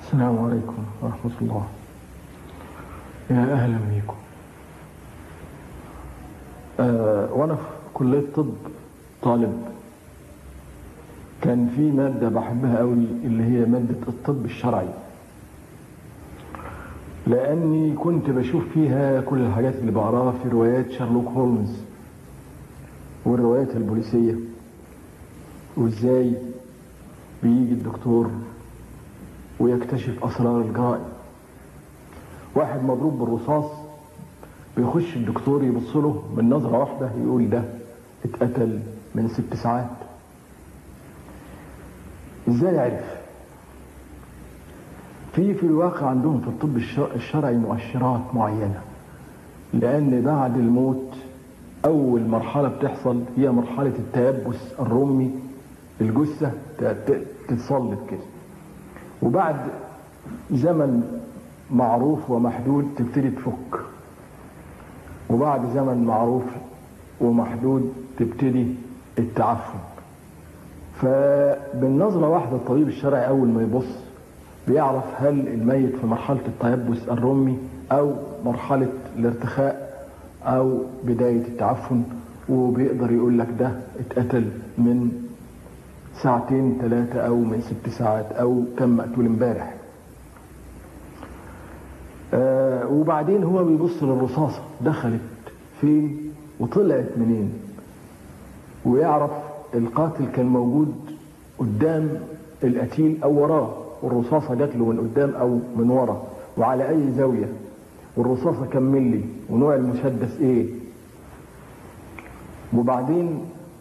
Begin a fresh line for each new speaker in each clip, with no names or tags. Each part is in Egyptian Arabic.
السلام عليكم ورحمة الله يا أهلا بيكم آه وأنا في كلية طب طالب كان في مادة بحبها قوي اللي هي مادة الطب الشرعي لأني كنت بشوف فيها كل الحاجات اللي بقراها في روايات شارلوك هولمز والروايات البوليسية وإزاي بيجي الدكتور ويكتشف أسرار الجرائم واحد مضروب بالرصاص بيخش الدكتور يبص له من نظرة واحدة يقول ده اتقتل من ست ساعات ازاي عرف في في الواقع عندهم في الطب الشرعي مؤشرات معينة لأن بعد الموت أول مرحلة بتحصل هي مرحلة التيبس الرمي الجثة تتصلب كده وبعد زمن معروف ومحدود تبتدي تفك وبعد زمن معروف ومحدود تبتدي التعفن فبالنظرة واحدة الطبيب الشرعي أول ما يبص بيعرف هل الميت في مرحلة التيبس الرمي أو مرحلة الارتخاء أو بداية التعفن وبيقدر يقول لك ده اتقتل من ساعتين ثلاثة أو من ست ساعات أو كان مقتول امبارح آه وبعدين هو بيبص للرصاصة دخلت فين وطلعت منين ويعرف القاتل كان موجود قدام القتيل أو وراه والرصاصة جات له من قدام أو من ورا وعلى أي زاوية والرصاصة كم ملي ونوع المسدس إيه وبعدين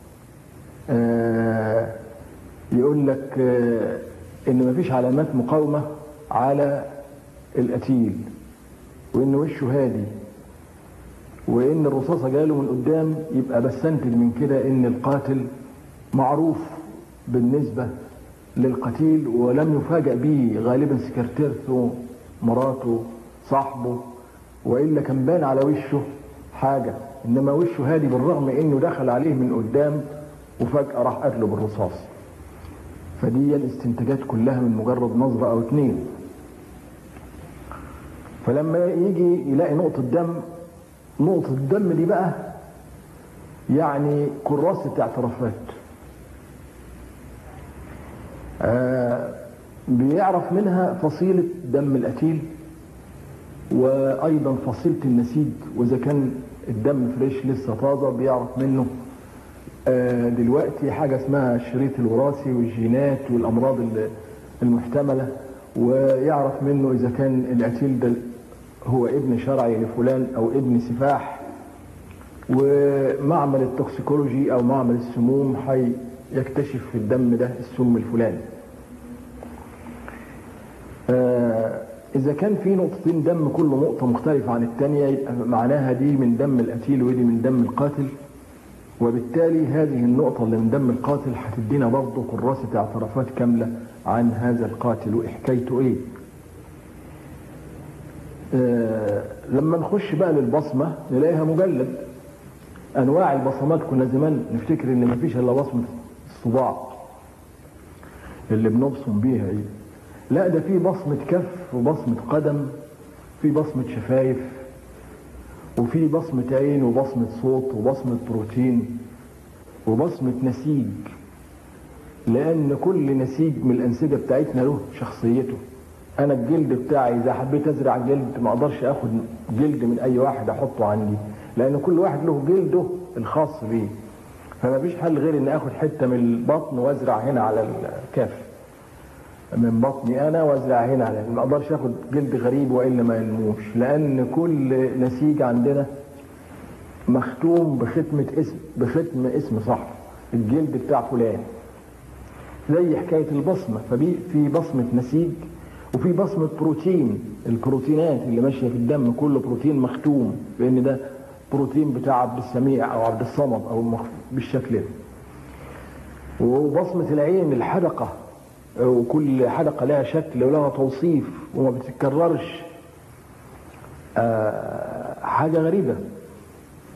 آه يقول لك آه ان مفيش علامات مقاومة على القتيل وان وشه هادي وان الرصاصة جاله من قدام يبقى بستنتج من كده ان القاتل معروف بالنسبة للقتيل ولم يفاجأ به غالبا سكرتيرته مراته صاحبه وإلا كان بان على وشه حاجة إنما وشه هادي بالرغم إنه دخل عليه من قدام وفجأة راح قتله بالرصاص فدي الاستنتاجات كلها من مجرد نظرة أو اتنين فلما يجي يلاقي نقطة دم نقطة الدم دي بقى يعني كراسة اعترافات آه بيعرف منها فصيلة دم القتيل وأيضا فصيلة النسيج وإذا كان الدم فريش لسه طازة بيعرف منه آه دلوقتي حاجة اسمها الشريط الوراثي والجينات والأمراض المحتملة ويعرف منه إذا كان القتيل ده هو ابن شرعي لفلان أو ابن سفاح ومعمل التوكسيكولوجي أو معمل السموم حي يكتشف في الدم ده السم الفلاني آه إذا كان في نقطتين دم كل نقطة مختلفة عن الثانية يبقى معناها دي من دم القتيل ودي من دم القاتل وبالتالي هذه النقطة اللي من دم القاتل هتدينا برضه كراسة اعترافات كاملة عن هذا القاتل وحكايته ايه آه لما نخش بقى للبصمة نلاقيها مجلد انواع البصمات كنا زمان نفتكر ان مفيش الا بصمة الصباع اللي بنبصم بيها ايه لا ده في بصمة كف وبصمة قدم في بصمة شفايف وفي بصمة عين وبصمة صوت وبصمة بروتين وبصمة نسيج لأن كل نسيج من الأنسجة بتاعتنا له شخصيته أنا الجلد بتاعي إذا حبيت أزرع جلد ما أقدرش أخد جلد من أي واحد أحطه عندي لأن كل واحد له جلده الخاص بيه فما فيش حل غير إن آخد حتة من البطن وأزرع هنا على الكف من بطني انا وازرع هنا على ما اقدرش اخد جلد غريب والا ما يلموش لان كل نسيج عندنا مختوم بختمة اسم بختم اسم صح الجلد بتاع فلان زي حكاية البصمة فبي في بصمة نسيج وفي بصمة بروتين البروتينات اللي ماشية في الدم كله بروتين مختوم لان ده بروتين بتاع عبد السميع او عبد الصمد او بالشكل ده وبصمة العين الحدقة وكل حلقة لها شكل ولها توصيف وما بتتكررش آه حاجة غريبة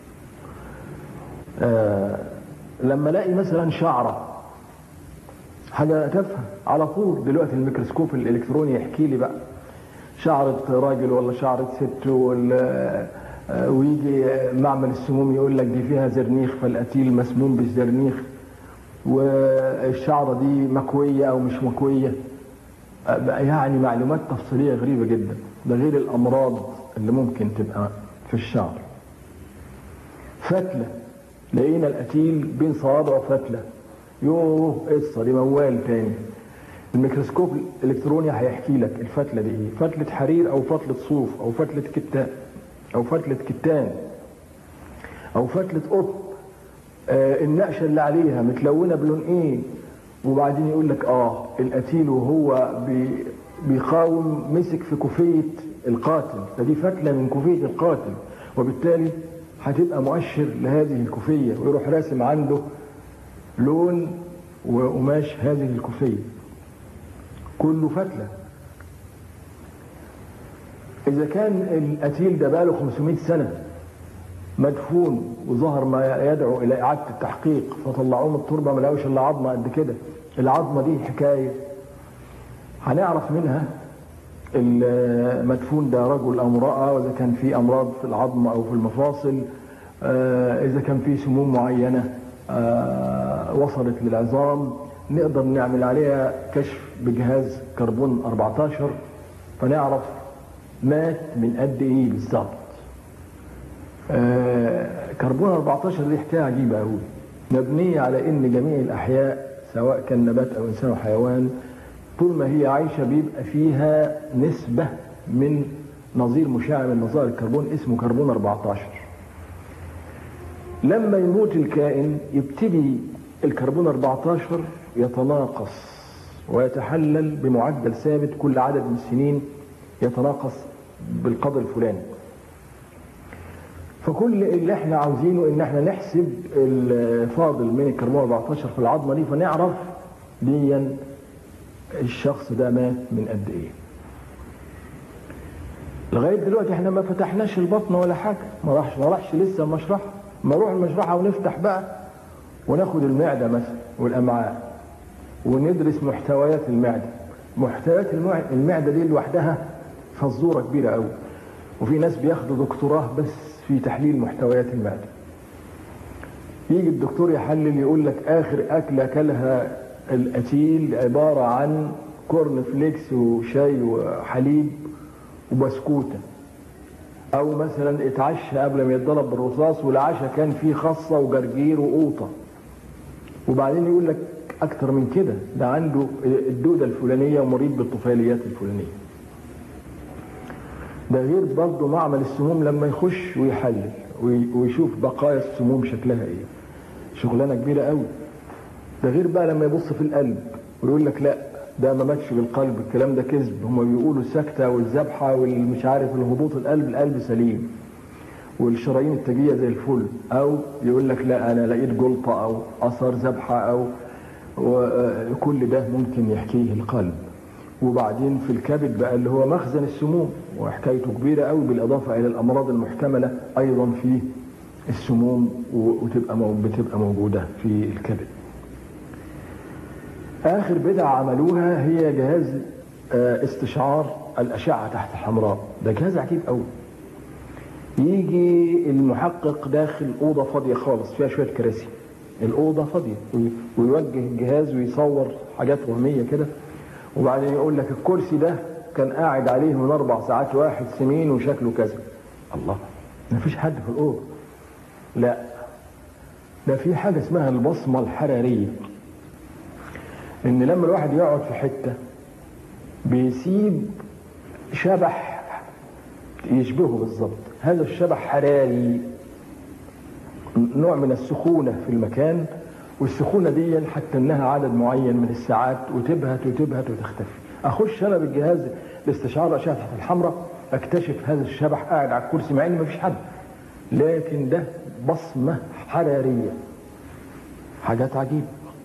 آه لما الاقي مثلا شعرة حاجة تافهة على طول دلوقتي الميكروسكوب الإلكتروني يحكي لي بقى شعرة راجل ولا شعرة ست ولا ويجي معمل السموم يقول لك دي فيها زرنيخ فالقتيل مسموم بالزرنيخ والشعرة دي مكوية أو مش مكوية يعني معلومات تفصيلية غريبة جدا ده غير الأمراض اللي ممكن تبقى في الشعر فتلة لقينا القتيل بين صوابعه فتلة يوه قصة دي موال تاني الميكروسكوب الإلكتروني هيحكي لك الفتلة دي إيه فتلة حرير أو فتلة صوف أو فتلة كتان أو فتلة كتان أو فتلة قطن آه النقشة اللي عليها متلونة بلون إيه وبعدين يقول لك آه القتيل وهو بي بيقاوم مسك في كوفية القاتل فدي فتلة من كوفية القاتل وبالتالي هتبقى مؤشر لهذه الكوفية ويروح راسم عنده لون وقماش هذه الكوفية كله فتلة إذا كان القتيل ده بقاله 500 سنة مدفون وظهر ما يدعو إلى إعادة التحقيق فطلعوه من التربة ما لقوش إلا عظمة قد كده العظمة دي حكاية هنعرف منها المدفون ده رجل أو امرأة وإذا كان في أمراض في العظم أو في المفاصل إذا كان في سموم معينة وصلت للعظام نقدر نعمل عليها كشف بجهاز كربون 14 فنعرف مات من قد ايه بالظبط كربون 14 دي حكايه عجيبه قوي مبنيه على ان جميع الاحياء سواء كان نبات او انسان او حيوان طول ما هي عايشه بيبقى فيها نسبه من نظير مشع من نظائر الكربون اسمه كربون 14 لما يموت الكائن يبتدي الكربون 14 يتناقص ويتحلل بمعدل ثابت كل عدد من السنين يتناقص بالقدر الفلاني فكل اللي احنا عاوزينه ان احنا نحسب الفاضل من الكربون 14 في العظمه دي فنعرف ديا الشخص ده مات من قد ايه لغايه دلوقتي احنا ما فتحناش البطن ولا حاجه ما راحش ما راحش لسه المشرحه ما نروح المشرحه ونفتح بقى وناخد المعده مثلا والامعاء وندرس محتويات المعده محتويات المعده دي لوحدها فزوره كبيره قوي وفي ناس بياخدوا دكتوراه بس في تحليل محتويات المعده يجي الدكتور يحلل يقول لك اخر اكله اكلها القتيل عباره عن كورن فليكس وشاي وحليب وبسكوته او مثلا اتعشى قبل ما يتضرب بالرصاص والعشاء كان فيه خصه وجرجير وقوطه وبعدين يقول لك اكتر من كده ده عنده الدوده الفلانيه ومريض بالطفيليات الفلانيه ده غير برضه معمل السموم لما يخش ويحلل ويشوف بقايا السموم شكلها ايه شغلانه كبيره قوي ده غير بقى لما يبص في القلب ويقول لك لا ده ما ماتش بالقلب الكلام ده كذب هم بيقولوا السكته والذبحه والمش عارف الهبوط القلب القلب سليم والشرايين التاجيه زي الفل او يقول لك لا انا لقيت جلطه او اثار ذبحه او وكل ده ممكن يحكيه القلب وبعدين في الكبد بقى اللي هو مخزن السموم وحكايته كبيره قوي بالاضافه الى الامراض المحتمله ايضا في السموم وتبقى بتبقى موجوده في الكبد. اخر بدعه عملوها هي جهاز استشعار الاشعه تحت الحمراء ده جهاز عجيب قوي. يجي المحقق داخل اوضه فاضيه خالص فيها شويه كراسي. الاوضه فاضيه ويوجه الجهاز ويصور حاجات وهميه كده وبعدين يقول لك الكرسي ده كان قاعد عليه من اربع ساعات واحد سمين وشكله كذا الله ما فيش حد في الاوضه لا ده في حاجه اسمها البصمه الحراريه ان لما الواحد يقعد في حته بيسيب شبح يشبهه بالظبط هذا الشبح حراري نوع من السخونه في المكان والسخونة دي حتى انها عدد معين من الساعات وتبهت وتبهت وتختفي اخش انا بالجهاز لاستشعار اشعه تحت الحمراء اكتشف هذا الشبح قاعد على الكرسي مع ان مفيش حد لكن ده بصمه حراريه حاجات عجيبه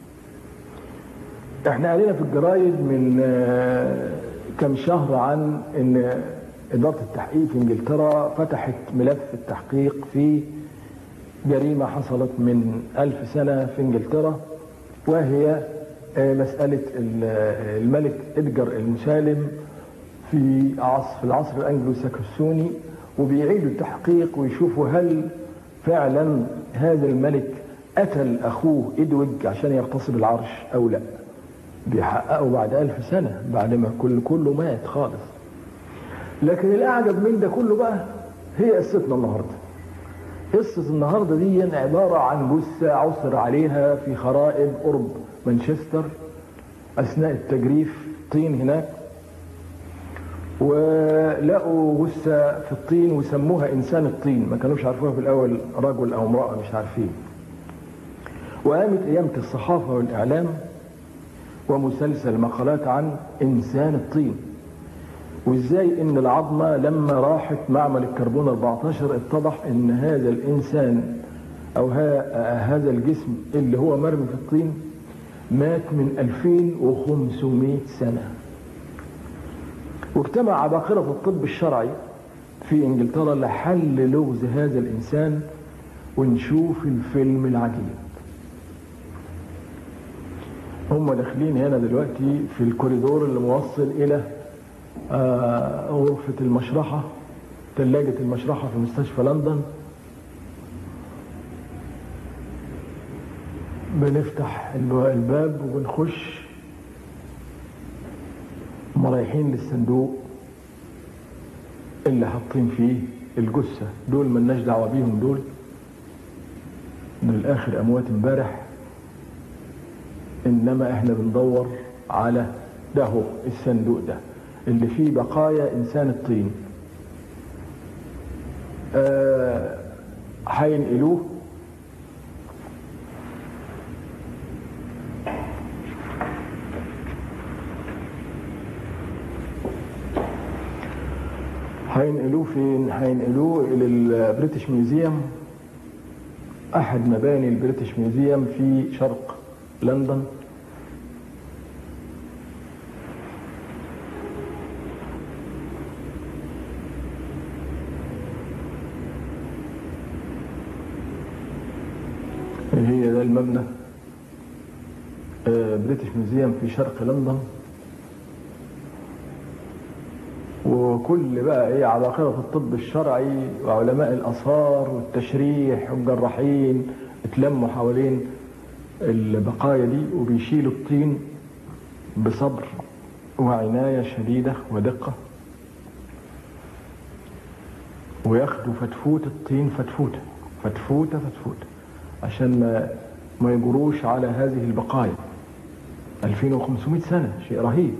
احنا قرينا في الجرايد من كم شهر عن ان اداره التحقيق في انجلترا فتحت ملف التحقيق في جريمة حصلت من ألف سنة في إنجلترا وهي مسألة الملك إدجر المسالم في عصر في العصر الأنجلو ساكسوني وبيعيدوا التحقيق ويشوفوا هل فعلا هذا الملك قتل أخوه إدوج عشان يغتصب العرش أو لا بيحققوا بعد ألف سنة بعد ما كل كله مات خالص لكن الأعجب من ده كله بقى هي قصتنا النهارده قصة النهاردة دي عبارة عن جثة عثر عليها في خرائب قرب مانشستر أثناء التجريف طين هناك ولقوا جثة في الطين وسموها إنسان الطين ما كانوش عارفوها في الأول رجل أو امرأة مش عارفين وقامت قيامة الصحافة والإعلام ومسلسل مقالات عن إنسان الطين وإزاي إن العظمة لما راحت معمل الكربون 14 اتضح إن هذا الإنسان أو هذا الجسم اللي هو مرمي في الطين مات من 2500 سنة واجتمع عباقرة الطب الشرعي في انجلترا لحل لغز هذا الانسان ونشوف الفيلم العجيب هم داخلين هنا دلوقتي في الكوريدور اللي موصل الى آه غرفة المشرحة ثلاجة المشرحة في مستشفى لندن بنفتح الباب وبنخش هم رايحين للصندوق اللي حاطين فيه الجثة دول ملناش دعوة بيهم دول من الآخر أموات امبارح إنما إحنا بندور على ده هو الصندوق ده اللي فيه بقايا إنسان الطين آه هينقلوه هينقلوه فين؟ هينقلوه إلى البريتش ميوزيوم أحد مباني البريتش ميوزيوم في شرق لندن هي ده المبنى بريتش ميوزيوم في شرق لندن وكل بقى ايه عباقرة الطب الشرعي وعلماء الآثار والتشريح والجراحين اتلموا حوالين البقايا دي وبيشيلوا الطين بصبر وعناية شديدة ودقة وياخدوا فتفوت الطين فتفوتة فتفوتة فتفوتة عشان ما ما يجروش على هذه البقايا 2500 سنة شيء رهيب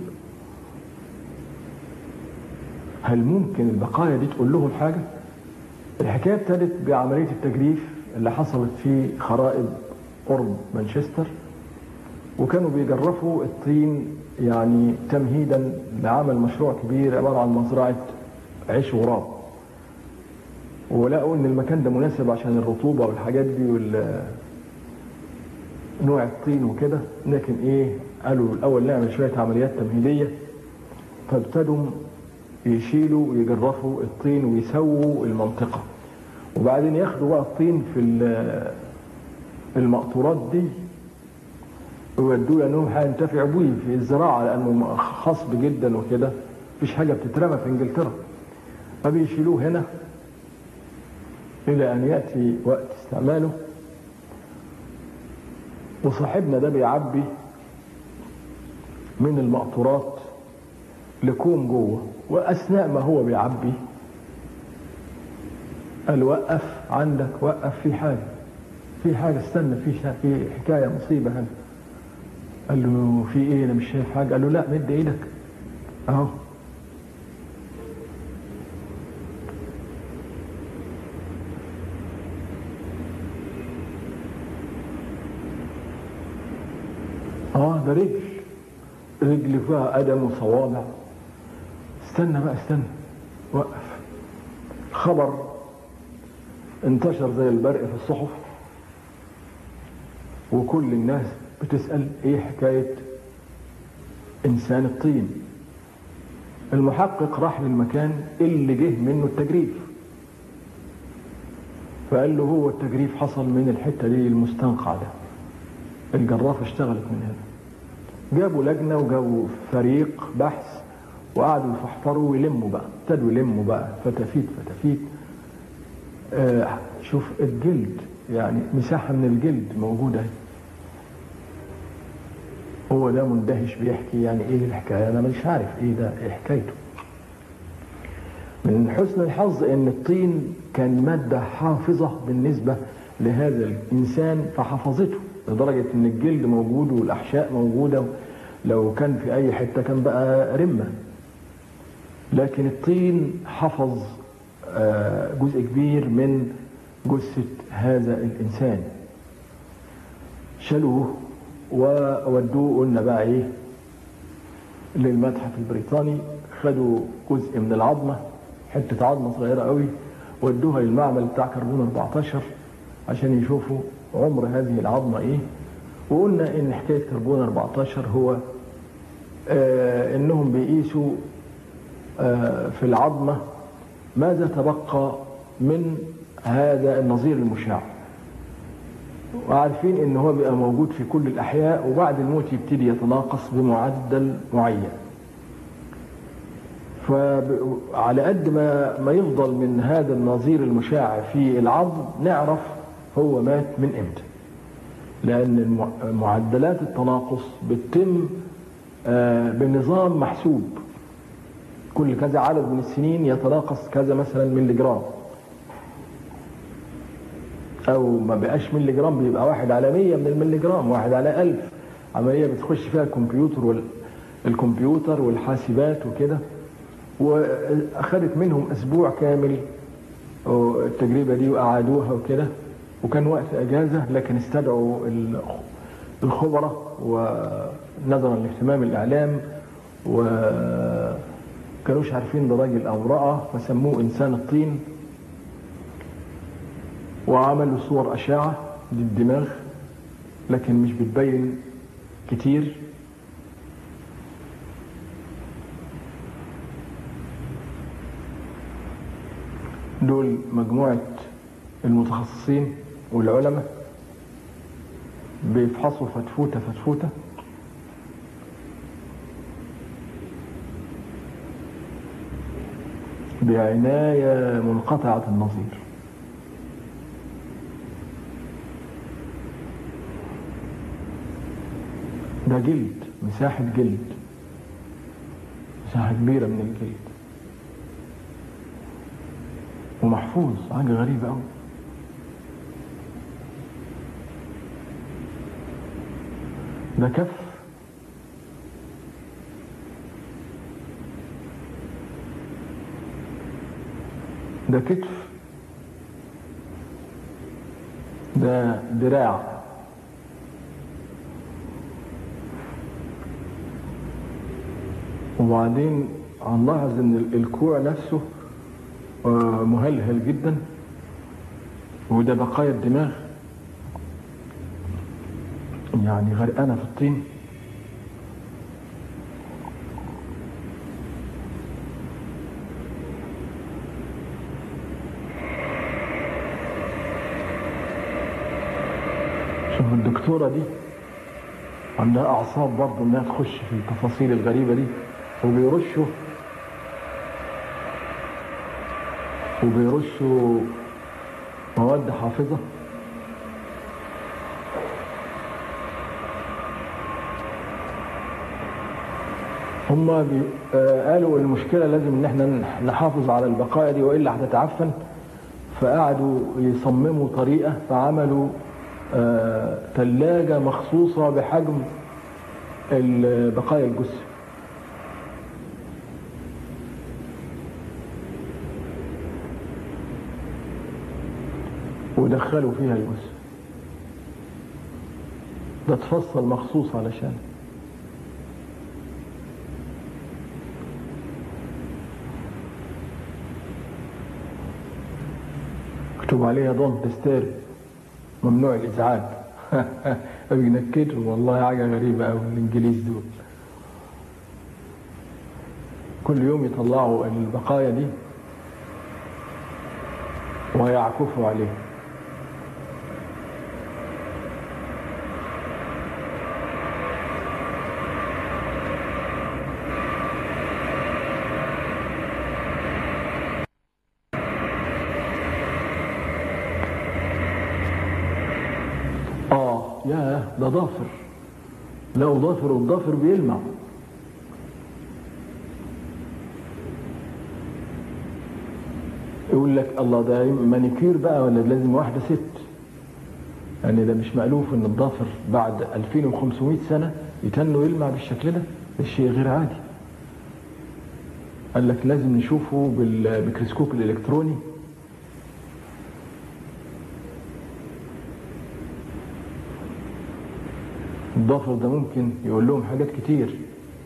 هل ممكن البقايا دي تقول لهم حاجة الحكاية ابتدت بعملية التجريف اللي حصلت في خرائب قرب مانشستر وكانوا بيجرفوا الطين يعني تمهيدا لعمل مشروع كبير عبارة عن مزرعة عيش غراب ولقوا ان المكان ده مناسب عشان الرطوبة والحاجات دي وال نوع الطين وكده لكن ايه قالوا الاول نعمل شوية عمليات تمهيدية فابتدوا يشيلوا ويجرفوا الطين ويسووا المنطقة وبعدين ياخدوا بقى الطين في المقطورات دي ويودوه لانهم هينتفعوا بيه في الزراعة لانه خصب جدا وكده مفيش حاجة بتترمى في انجلترا فبيشيلوه هنا الى ان يأتي وقت استعماله وصاحبنا ده بيعبي من المقطورات لكوم جوه واثناء ما هو بيعبي قال وقف عندك وقف في حاجه في حاجه استنى في في حكايه مصيبه هنا قال له في ايه انا مش شايف حاجه قال له لا مد ايدك اهو اه ده رجل رجل فيها قدم وصوابع استنى بقى استنى وقف خبر انتشر زي البرق في الصحف وكل الناس بتسأل ايه حكاية انسان الطين المحقق راح للمكان اللي جه منه التجريف فقال له هو التجريف حصل من الحتة دي المستنقع ده الجرافة اشتغلت من هنا جابوا لجنة وجابوا فريق بحث وقعدوا يفحفروا ويلموا بقى ابتدوا يلموا بقى فتافيت فتافيت آه شوف الجلد يعني مساحة من الجلد موجودة هو ده مندهش بيحكي يعني ايه الحكاية انا مش عارف ايه ده ايه حكايته من حسن الحظ ان الطين كان مادة حافظة بالنسبة لهذا الانسان فحفظته لدرجة ان الجلد موجود والاحشاء موجودة لو كان في اي حتة كان بقى رمة لكن الطين حفظ جزء كبير من جثة هذا الإنسان شالوه وودوه قلنا بقى إيه للمتحف البريطاني خدوا جزء من العظمة حتة عظمة صغيرة قوي ودوها للمعمل بتاع كربون 14 عشان يشوفوا عمر هذه العظمة إيه وقلنا إن حكاية كربون 14 هو آه إنهم بيقيسوا آه في العظمة ماذا تبقى من هذا النظير المشع وعارفين ان هو بيبقى موجود في كل الاحياء وبعد الموت يبتدي يتناقص بمعدل معين فعلى قد ما ما يفضل من هذا النظير المشع في العظم نعرف هو مات من امتى لان معدلات التناقص بتتم بنظام محسوب كل كذا عدد من السنين يتناقص كذا مثلا ملي جرام او ما بقاش ملي جرام بيبقى واحد على 100 من الملي جرام واحد على 1000 عمليه بتخش فيها الكمبيوتر وال... الكمبيوتر والحاسبات وكده واخذت منهم اسبوع كامل التجربه دي واعادوها وكده وكان وقت اجازه لكن استدعوا الخبراء ونظرا لاهتمام الاعلام و كانوش عارفين ده راجل او امراه فسموه انسان الطين وعملوا صور اشعه للدماغ لكن مش بتبين كتير دول مجموعه المتخصصين والعلماء بيفحصوا فتفوته فتفوته بعناية منقطعة النظير ده جلد مساحة جلد مساحة كبيرة من الجلد ومحفوظ حاجة غريبة أوي ده كف ده كتف ده دراع وبعدين هنلاحظ ان الكوع نفسه مهلهل جدا وده بقايا الدماغ يعني غرقانه في الطين شوف الدكتورة دي عندها أعصاب برضه إنها تخش في التفاصيل الغريبة دي وبيرشوا وبيرشوا مواد حافظة هم بي... آه قالوا المشكلة لازم ان احنا نحافظ على البقايا دي وإلا هتتعفن فقعدوا يصمموا طريقة فعملوا آه ثلاجة مخصوصة بحجم بقايا الجثة ودخلوا فيها الجثة ده اتفصل مخصوص علشان مكتوب عليها دونت ديستيرب ممنوع الازعاج بينكدوا والله حاجه غريبه قوي الانجليز دول كل يوم يطلعوا البقايا دي ويعكفوا عليها يا ده ضافر لو ضافر والضافر بيلمع يقول لك الله ده مانيكير بقى ولا لازم واحده ست يعني ده مش مألوف ان الضافر بعد 2500 سنه يتنوا يلمع بالشكل ده ده شيء غير عادي قال لك لازم نشوفه بالميكروسكوب الالكتروني الضافر ده ممكن يقول لهم حاجات كتير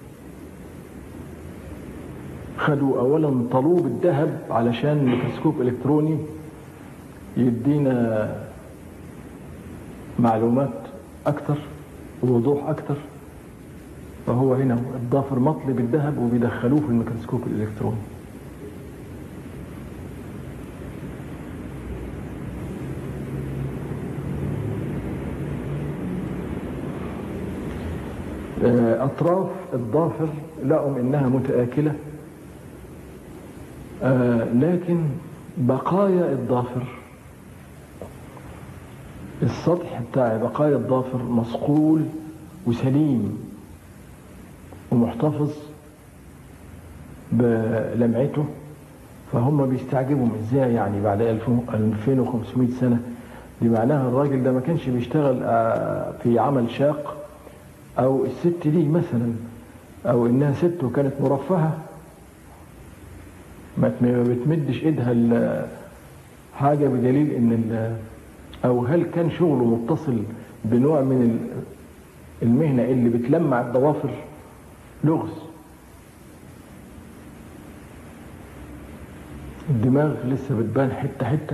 خدوا اولا طلوب الذهب علشان ميكروسكوب الكتروني يدينا معلومات اكتر ووضوح اكتر فهو هنا الضافر مطلي بالذهب وبيدخلوه في الميكروسكوب الالكتروني اطراف الضافر لقوا انها متآكلة لكن بقايا الضافر السطح بتاع بقايا الضافر مصقول وسليم ومحتفظ بلمعته فهم بيستعجبوا ازاي يعني بعد 2500 سنة دي معناها الراجل ده ما كانش بيشتغل في عمل شاق او الست دي مثلا او انها ست وكانت مرفهة ما بتمدش ايدها حاجة بدليل ان او هل كان شغله متصل بنوع من المهنة اللي بتلمع الضوافر لغز الدماغ لسه بتبان حتة حتة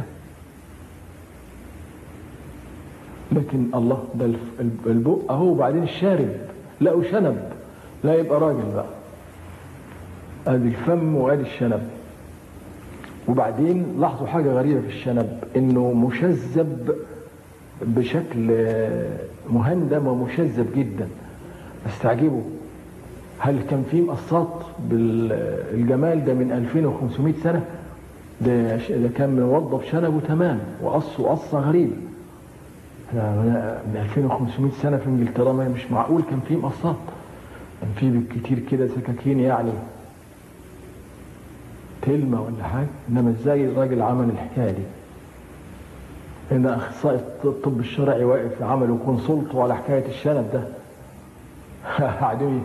لكن الله ده البق اهو وبعدين الشارب لقوا شنب لا يبقى راجل بقى ادي الفم وادي الشنب وبعدين لاحظوا حاجة غريبة في الشنب انه مشذب بشكل مهندم ومشذب جدا استعجبوا هل كان في مقصات بالجمال ده من 2500 سنة ده, ده كان موظف شنبه تمام وقصه قصة غريبة من 2500 سنة في انجلترا ما مش معقول كان في مقصات كان في بالكتير كده سكاكين يعني كلمة ولا حاجة انما ازاي الراجل عمل الحكاية دي ان اخصائي الطب الشرعي واقف عملوا كونسلت على حكاية الشنب ده قاعدين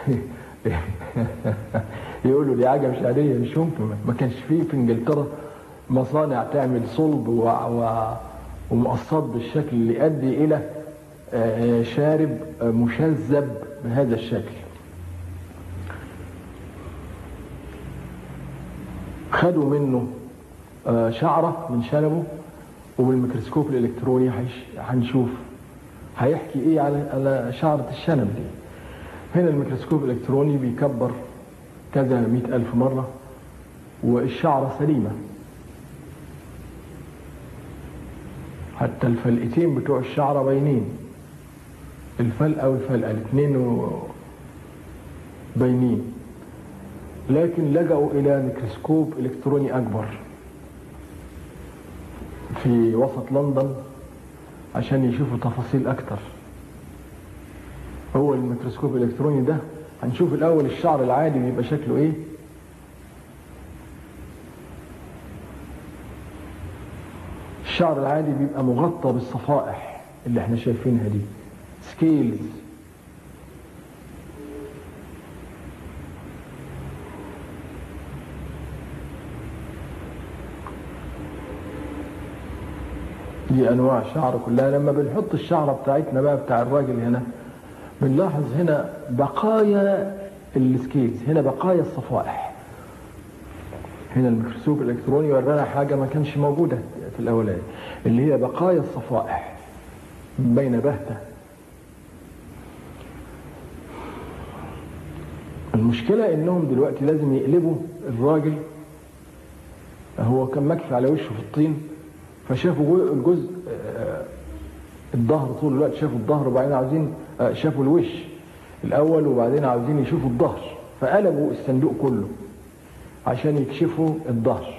يقولوا دي حاجة مش عادية مش ممكن ما كانش فيه في انجلترا مصانع تعمل صلب و... و... ومقصات بالشكل اللي يؤدي الى شارب مشذب بهذا الشكل خدوا منه شعرة من شنبه وبالميكروسكوب الالكتروني هنشوف هيحكي ايه على على شعرة الشنب دي هنا الميكروسكوب الالكتروني بيكبر كذا مئة ألف مرة والشعرة سليمة حتى الفلقتين بتوع الشعرة باينين الفلقة والفلقة الاثنين باينين لكن لجأوا إلى ميكروسكوب إلكتروني أكبر في وسط لندن عشان يشوفوا تفاصيل أكتر هو الميكروسكوب الإلكتروني ده هنشوف الأول الشعر العادي بيبقى شكله إيه الشعر العادي بيبقى مغطى بالصفائح اللي احنا شايفينها دي سكيلز دي انواع شعر كلها لما بنحط الشعره بتاعتنا بقى بتاع الراجل هنا بنلاحظ هنا بقايا السكيلز هنا بقايا الصفائح هنا الميكروسكوب الالكتروني ورانا حاجه ما كانش موجوده في الاولاني اللي هي بقايا الصفائح بين بهته المشكله انهم دلوقتي لازم يقلبوا الراجل هو كان مكفي على وشه في الطين فشافوا الجزء الظهر طول الوقت شافوا الظهر وبعدين عاوزين شافوا الوش الاول وبعدين عاوزين يشوفوا الظهر فقلبوا الصندوق كله عشان يكشفوا الظهر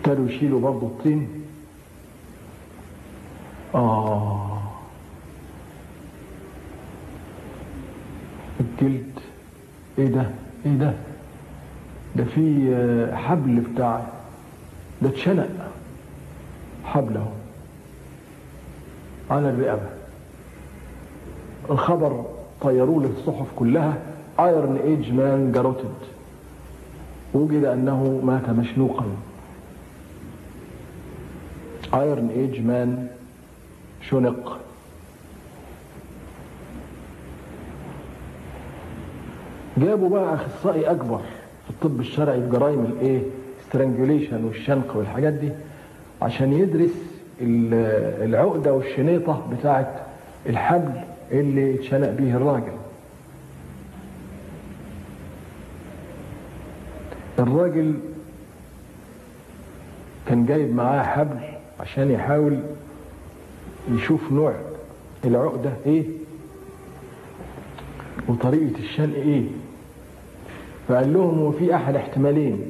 ابتدوا يشيلوا برضه الطين آه الجلد ايه ده ايه ده ده في آه، حبل بتاع ده اتشنق حبل اهو على الرقبة الخبر طيروه للصحف كلها ايرن ايج مان جاروتد وجد انه مات مشنوقا ايرن ايج مان شنق جابوا بقى اخصائي اكبر في الطب الشرعي في جرائم الايه سترانجوليشن والشنق والحاجات دي عشان يدرس ال- العقده والشنيطه بتاعه الحبل اللي اتشنق بيه الراجل الراجل كان جايب معاه حبل عشان يحاول يشوف نوع العقدة ايه وطريقة الشنق ايه فقال لهم هو في احد احتمالين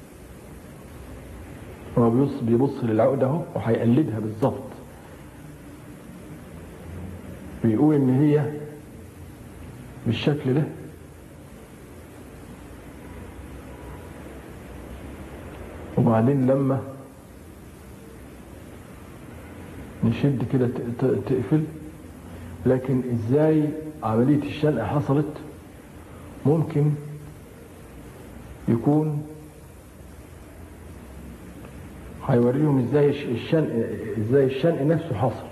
هو بيبص بيبص للعقدة اهو وهيقلدها بالظبط بيقول ان هي بالشكل ده وبعدين لما نشد كده ت- ت- تقفل لكن ازاي عملية الشنق حصلت ممكن يكون هيوريهم ازاي الش- الشنق ازاي الشنق نفسه حصل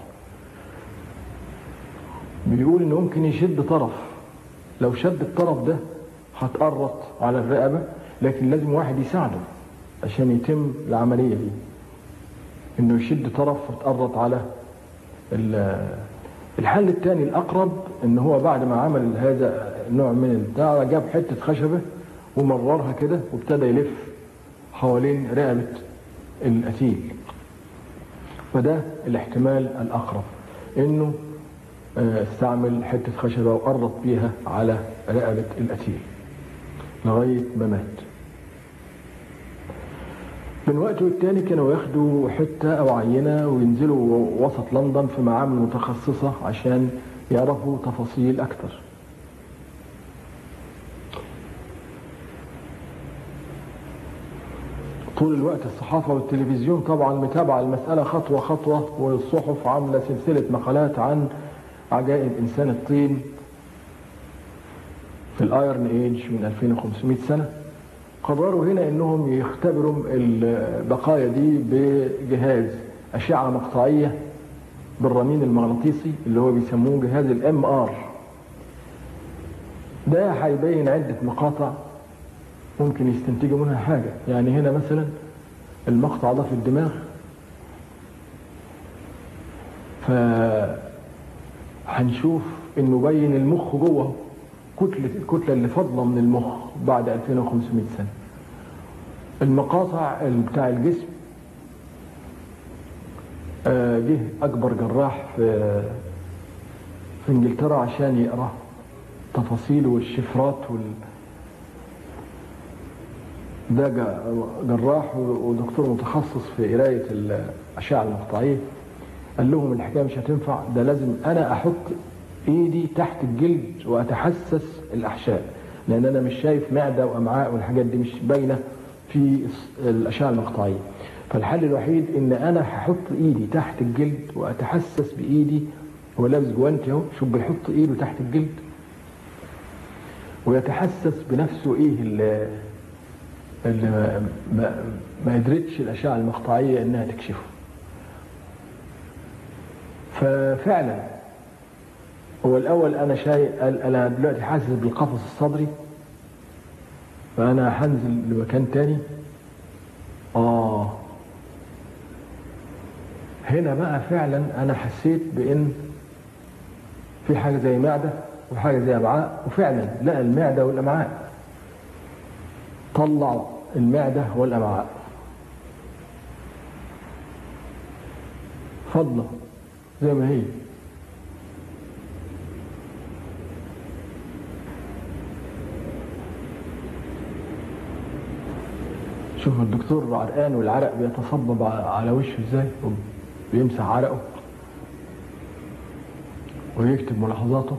بيقول ان ممكن يشد طرف لو شد الطرف ده هتقرط على الرقبة لكن لازم واحد يساعده عشان يتم العملية دي انه يشد طرف وتقرط على ال- الحل الثاني الاقرب ان هو بعد ما عمل هذا النوع من البتاع جاب حته خشبه ومررها كده وابتدى يلف حوالين رقبه القتيل فده الاحتمال الاقرب انه آه، استعمل حته خشبه وقرط بيها على رقبه القتيل لغايه ما مات من وقت والتاني كانوا ياخدوا حتة أو عينة وينزلوا وسط لندن في معامل متخصصة عشان يعرفوا تفاصيل أكتر طول الوقت الصحافة والتلفزيون طبعا متابعة المسألة خطوة خطوة والصحف عاملة سلسلة مقالات عن عجائب إنسان الطين في الايرن ايج من 2500 سنة قرروا هنا انهم يختبروا البقايا دي بجهاز اشعه مقطعيه بالرنين المغناطيسي اللي هو بيسموه جهاز الام ار ده هيبين عده مقاطع ممكن يستنتجوا منها حاجه يعني هنا مثلا المقطع ده في الدماغ ف هنشوف انه بين المخ جوه كتلة الكتلة اللي فاضلة من المخ بعد 2500 سنة المقاطع بتاع الجسم آه، جه أكبر جراح في في إنجلترا عشان يقرأ تفاصيل والشفرات وال ده جا- جراح ودكتور متخصص في قراية الأشعة المقطعية قال لهم الحكاية مش هتنفع ده لازم أنا أحط إيدي تحت الجلد وأتحسس الأحشاء لأن أنا مش شايف معدة وأمعاء والحاجات دي مش باينة في الأشعة المقطعية فالحل الوحيد إن أنا هحط إيدي تحت الجلد وأتحسس بإيدي هو لابس جوانتي أهو شوف بيحط إيده تحت الجلد ويتحسس بنفسه إيه اللي اللي ما, ما, ما قدرتش الأشعة المقطعية إنها تكشفه ففعلا هو الأول أنا شايف أنا دلوقتي حاسس بالقفص الصدري فأنا هنزل لمكان تاني آه هنا بقى فعلا أنا حسيت بإن في حاجة زي معدة وحاجة زي أمعاء وفعلا لقى المعدة والأمعاء طلع المعدة والأمعاء فضلة زي ما هي شوف الدكتور عرقان والعرق بيتصبب على وشه ازاي بيمسح عرقه ويكتب ملاحظاته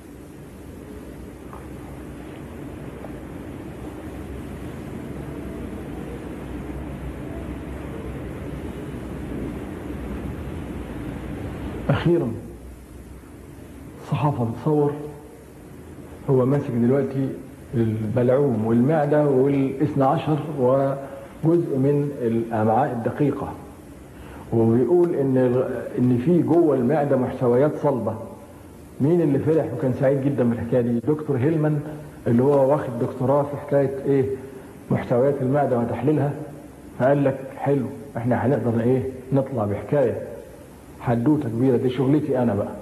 أخيرا الصحافة بتصور هو ماسك دلوقتي البلعوم والمعدة والاثنى عشر وجزء من الأمعاء الدقيقة وبيقول إن إن في جوه المعدة محتويات صلبة مين اللي فرح وكان سعيد جدا بالحكاية دي دكتور هيلمان اللي هو واخد دكتوراه في حكاية إيه محتويات المعدة وتحليلها فقال لك حلو احنا هنقدر ايه نطلع بحكايه حدوته كبيره دي شغلتي انا بقى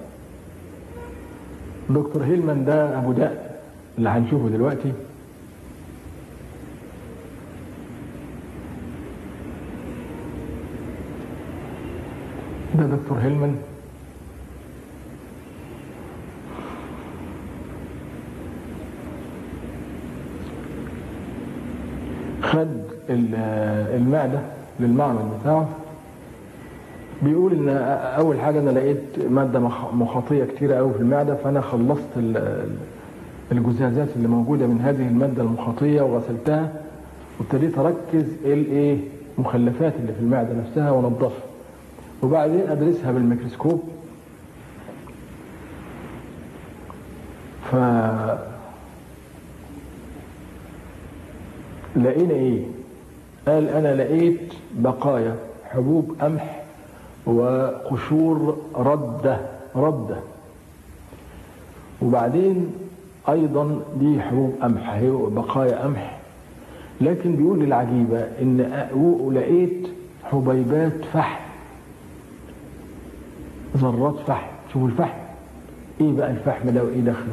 دكتور هيلمان ده ابو دقن اللي هنشوفه دلوقتي ده دكتور هيلمان خد المعدة للمعمل بتاعه بيقول ان اول حاجه انا لقيت ماده مخاطيه كتيره قوي في المعده فانا خلصت الجزازات اللي موجوده من هذه الماده المخاطيه وغسلتها وابتديت اركز الايه مخلفات اللي في المعده نفسها وانضفها وبعدين ادرسها بالميكروسكوب ف لقينا ايه قال انا لقيت بقايا حبوب قمح وقشور ردة ردة وبعدين ايضا دي حبوب قمح هي بقايا قمح لكن بيقول العجيبة ان لقيت حبيبات فحم ذرات فحم شوفوا الفحم ايه بقى الفحم ده وايه دخله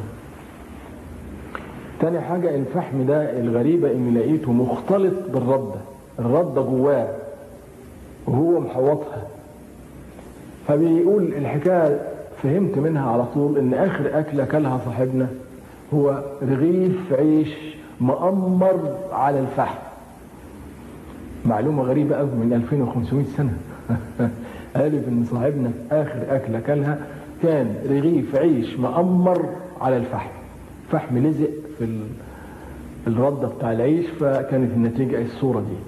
تاني حاجة الفحم ده الغريبة اني لقيته مختلط بالردة الردة جواه وهو محوطها فبيقول الحكاية فهمت منها على طول ان اخر اكلة كلها صاحبنا هو رغيف عيش مأمر على الفحم معلومة غريبة قوي من 2500 سنة قالوا ان صاحبنا اخر اكلة كلها كان رغيف عيش مأمر على الفحم فحم لزق في الردة بتاع العيش فكانت النتيجة الصورة دي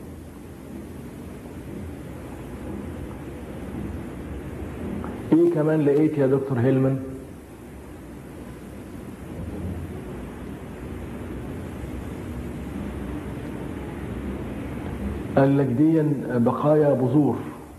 ايه كمان لقيت يا دكتور هيلمان قال لك دي بقايا بذور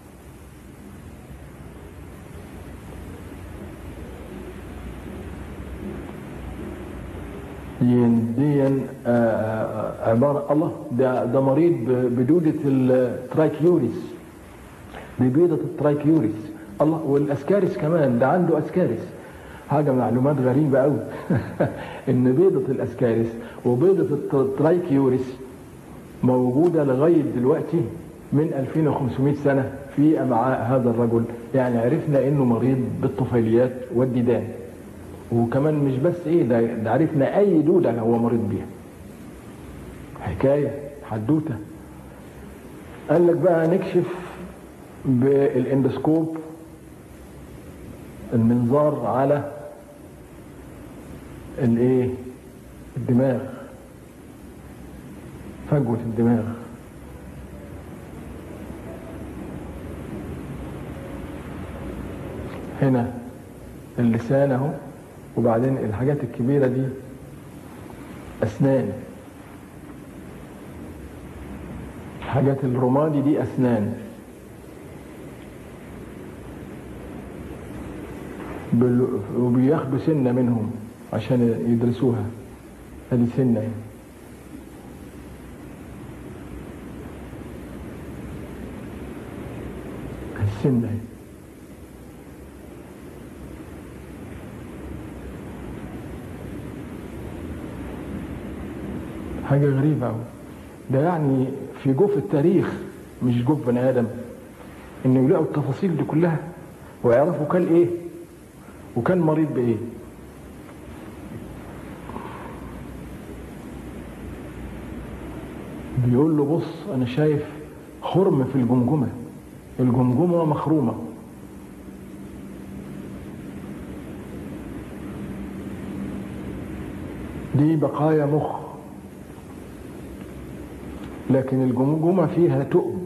دي عبارة الله ده ده مريض بدودة الترايكيوريس ببيضة الترايكيوريس الله والاسكارس كمان ده عنده اسكارس حاجة معلومات غريبة قوي ان بيضة الاسكارس وبيضة الترايكيوريس موجودة لغاية دلوقتي من 2500 سنة في امعاء هذا الرجل يعني عرفنا انه مريض بالطفيليات والديدان وكمان مش بس ايه ده, ده عرفنا اي دودة هو مريض بيها حكاية حدوتة قال لك بقى نكشف بالاندسكوب المنظار على الايه الدماغ فجوة الدماغ هنا اللسان اهو وبعدين الحاجات الكبيرة دي أسنان الحاجات الرمادي دي أسنان وبياخدوا سنة منهم عشان يدرسوها هذه سنة يعني. السنة يعني. حاجة غريبة أوي ده يعني في جوف التاريخ مش جوف بني آدم إنه يلاقوا التفاصيل دي كلها ويعرفوا كان إيه وكان مريض بإيه بيقول له بص انا شايف خرم في الجمجمه الجمجمه مخرومه دي بقايا مخ لكن الجمجمه فيها تؤب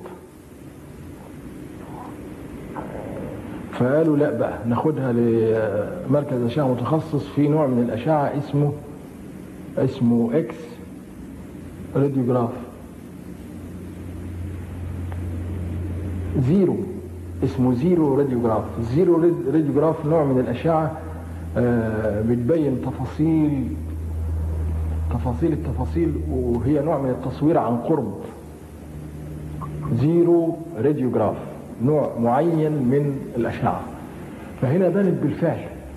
فقالوا لا بقى ناخدها لمركز اشعه متخصص في نوع من الاشعه اسمه اسمه اكس راديوجراف زيرو اسمه زيرو راديوجراف زيرو راديوجراف نوع من الاشعه آه، بتبين تفاصيل تفاصيل التفاصيل وهي نوع من التصوير عن قرب زيرو راديوجراف نوع معين من الأشعة فهنا بانت بالفعل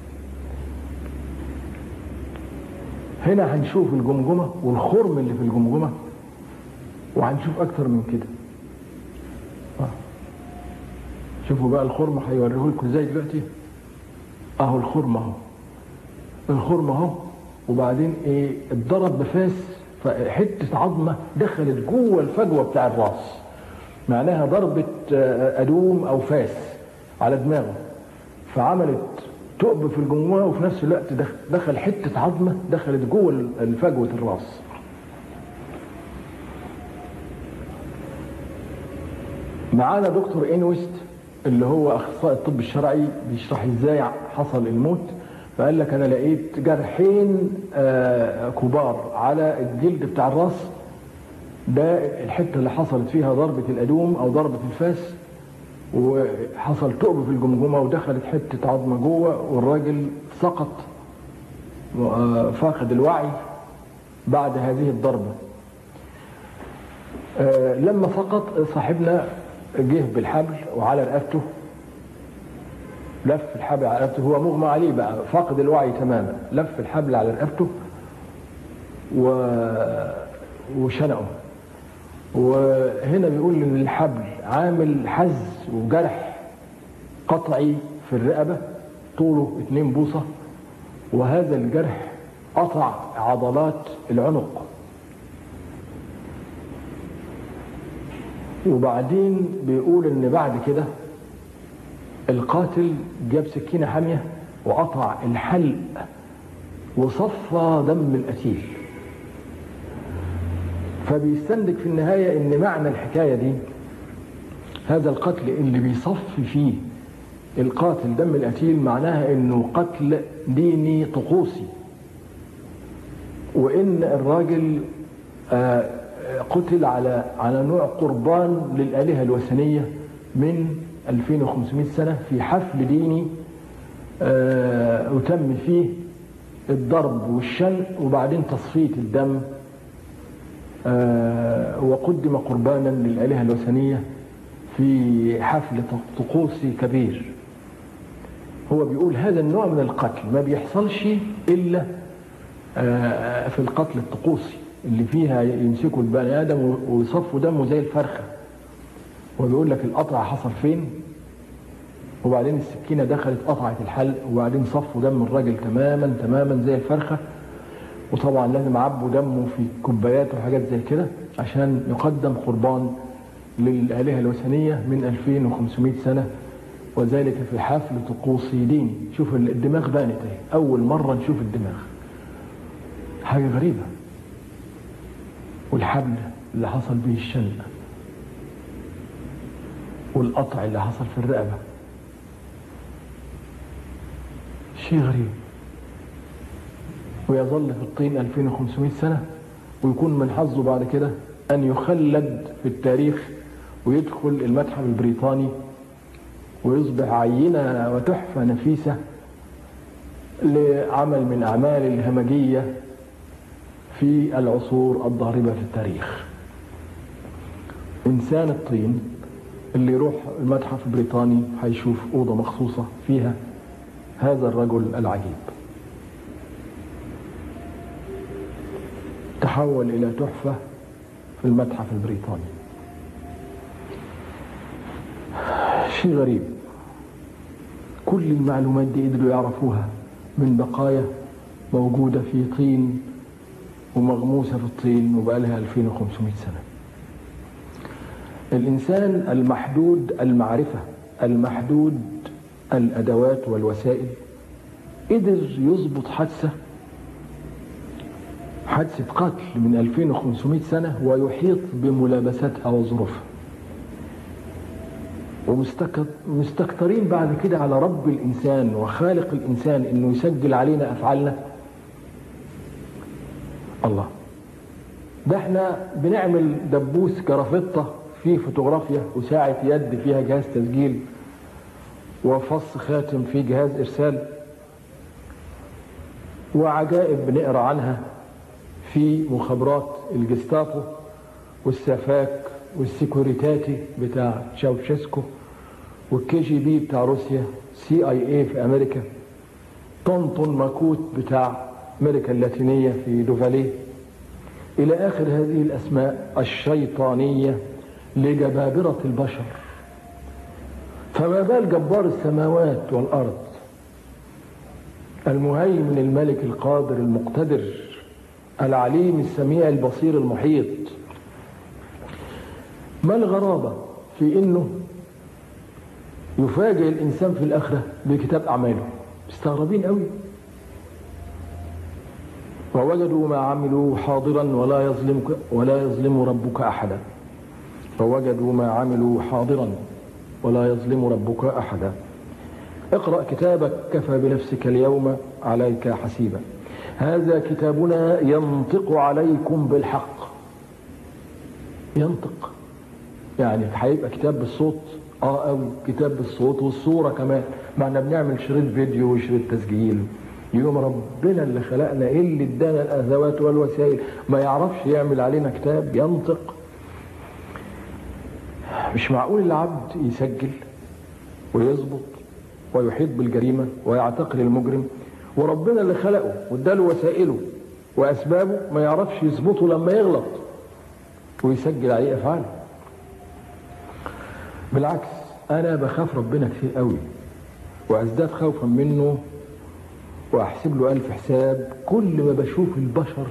هنا هنشوف الجمجمة والخرم اللي في الجمجمة وهنشوف أكتر من كده آه. شوفوا بقى الخرم هيوريه لكم ازاي دلوقتي اهو الخرم اهو الخرم اهو وبعدين ايه اتضرب بفاس فحته عظمه دخلت جوه الفجوه بتاع الراس معناها ضربه آه، ادوم او فاس على دماغه فعملت تؤب في الجمجمه وفي نفس الوقت دخ- دخل حته عظمه دخلت جوه الفجوه الراس معانا دكتور انويست اللي هو اخصائي الطب الشرعي بيشرح ازاي حصل الموت فقال لك انا لقيت جرحين آه، كبار على الجلد بتاع الراس ده الحته اللي حصلت فيها ضربه الادوم او ضربه الفاس وحصل ثقب في الجمجمه ودخلت حته عظمه جوه والراجل سقط آه، فاقد الوعي بعد هذه الضربه آه، لما سقط صاحبنا جه بالحبل وعلى رقبته لف الحبل على رقبته هو مغمى عليه بقى فاقد الوعي تماما لف الحبل على رقبته و... وشنقه وهنا بيقول ان الحبل عامل حز وجرح قطعي في الرقبه طوله 2 بوصه وهذا الجرح قطع عضلات العنق وبعدين بيقول ان بعد كده القاتل جاب سكينة حامية وقطع الحلق وصفى دم القتيل فبيستنتج في النهاية ان معنى الحكاية دي هذا القتل اللي بيصفي فيه القاتل دم القتيل معناها انه قتل ديني طقوسي وان الراجل آه قتل على على نوع قربان للآلهة الوثنية من 2500 سنة في حفل ديني آه وتم فيه الضرب والشنق وبعدين تصفية الدم آه وقدم قربانا للآلهة الوثنية في حفل طقوسي كبير هو بيقول هذا النوع من القتل ما بيحصلش إلا آه في القتل الطقوسي اللي فيها يمسكوا البني ادم ويصفوا دمه زي الفرخه وبيقول لك القطع حصل فين وبعدين السكينه دخلت قطعت الحلق وبعدين صفوا دم الراجل تماما تماما زي الفرخه وطبعا لازم عبوا دمه في كوبايات وحاجات زي كده عشان يقدم قربان للآلهة الوثنية من 2500 سنة وذلك في حفل طقوسي ديني شوف الدماغ بانت اهي أول مرة نشوف الدماغ حاجة غريبة والحبل اللي حصل به الشنق والقطع اللي حصل في الرقبة شيء غريب ويظل في الطين 2500 سنة ويكون من حظه بعد كده أن يخلد في التاريخ ويدخل المتحف البريطاني ويصبح عينة وتحفة نفيسة لعمل من أعمال الهمجية في العصور الضاربة في التاريخ إنسان الطين اللي يروح المتحف البريطاني هيشوف أوضة مخصوصة فيها هذا الرجل العجيب تحول إلى تحفة في المتحف البريطاني شيء غريب كل المعلومات دي قدروا يعرفوها من بقايا موجودة في طين ومغموسة في الطين وبقى لها 2500 سنة الإنسان المحدود المعرفة المحدود الأدوات والوسائل قدر يظبط حادثة حادثة قتل من 2500 سنة ويحيط بملابستها وظروفها ومستكترين بعد كده على رب الإنسان وخالق الإنسان إنه يسجل علينا أفعالنا الله ده احنا بنعمل دبوس جرافطة فيه فوتوغرافيا وساعة يد فيها جهاز تسجيل وفص خاتم فيه جهاز إرسال وعجائب بنقرا عنها في مخابرات الجستافو والسافاك والسيكوريتاتي بتاع تشاوشيسكو والكي جي بي بتاع روسيا سي اي اي في امريكا طنطن ماكوت بتاع امريكا اللاتينيه في دوفاليه الى اخر هذه الاسماء الشيطانيه لجبابره البشر فما بال جبار السماوات والارض المهيمن الملك القادر المقتدر العليم السميع البصير المحيط ما الغرابة في انه يفاجئ الانسان في الاخرة بكتاب اعماله مستغربين قوي ووجدوا ما عملوا حاضرا ولا يظلم ولا يظلم ربك احدا فوجدوا ما عملوا حاضرا ولا يظلم ربك احدا اقرا كتابك كفى بنفسك اليوم عليك حسيبا هذا كتابنا ينطق عليكم بالحق ينطق يعني هيبقى كتاب بالصوت اه قوي كتاب بالصوت والصوره كمان ما احنا بنعمل شريط فيديو وشريط تسجيل يوم ربنا اللي خلقنا ايه اللي ادانا الادوات والوسائل ما يعرفش يعمل علينا كتاب ينطق مش معقول العبد يسجل ويظبط ويحيط بالجريمه ويعتقل المجرم وربنا اللي خلقه واداله وسائله واسبابه ما يعرفش يظبطه لما يغلط ويسجل عليه افعاله بالعكس انا بخاف ربنا كتير قوي وازداد خوفا منه واحسب له الف حساب كل ما بشوف البشر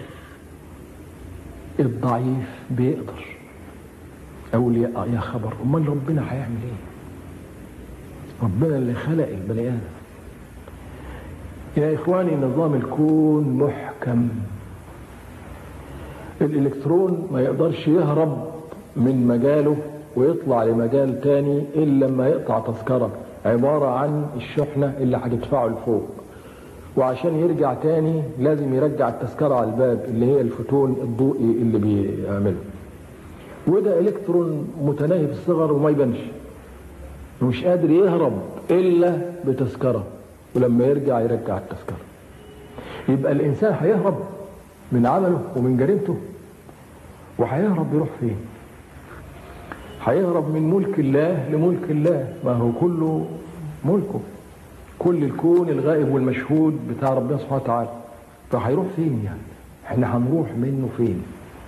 الضعيف بيقدر اقول يا يا خبر امال ربنا هيعمل ايه ربنا اللي خلق البني ادم يا اخواني نظام الكون محكم الالكترون ما يقدرش يهرب من مجاله ويطلع لمجال تاني الا لما يقطع تذكره عباره عن الشحنه اللي هتدفعه لفوق وعشان يرجع تاني لازم يرجع التذكره على الباب اللي هي الفوتون الضوئي اللي بيعمله وده الكترون متناهي في الصغر وما يبانش مش قادر يهرب الا بتذكره ولما يرجع يرجع التذكره يبقى الانسان هيهرب من عمله ومن جريمته وهيهرب يروح فين هيهرب من ملك الله لملك الله ما هو كله ملكه كل الكون الغائب والمشهود بتاع ربنا سبحانه وتعالى فهيروح فين يعني احنا هنروح منه فين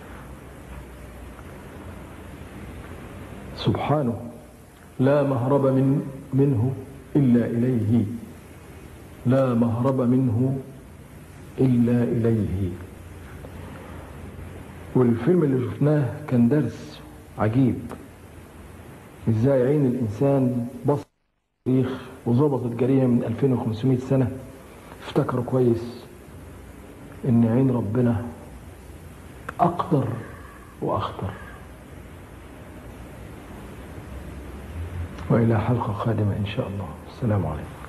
سبحانه لا مهرب من منه إلا إليه لا مهرب منه إلا إليه والفيلم اللي شفناه كان درس عجيب ازاي عين الانسان بص التاريخ وظبطت جريمه من 2500 سنه افتكروا كويس ان عين ربنا اقدر واخطر والى حلقه قادمه ان شاء الله السلام عليكم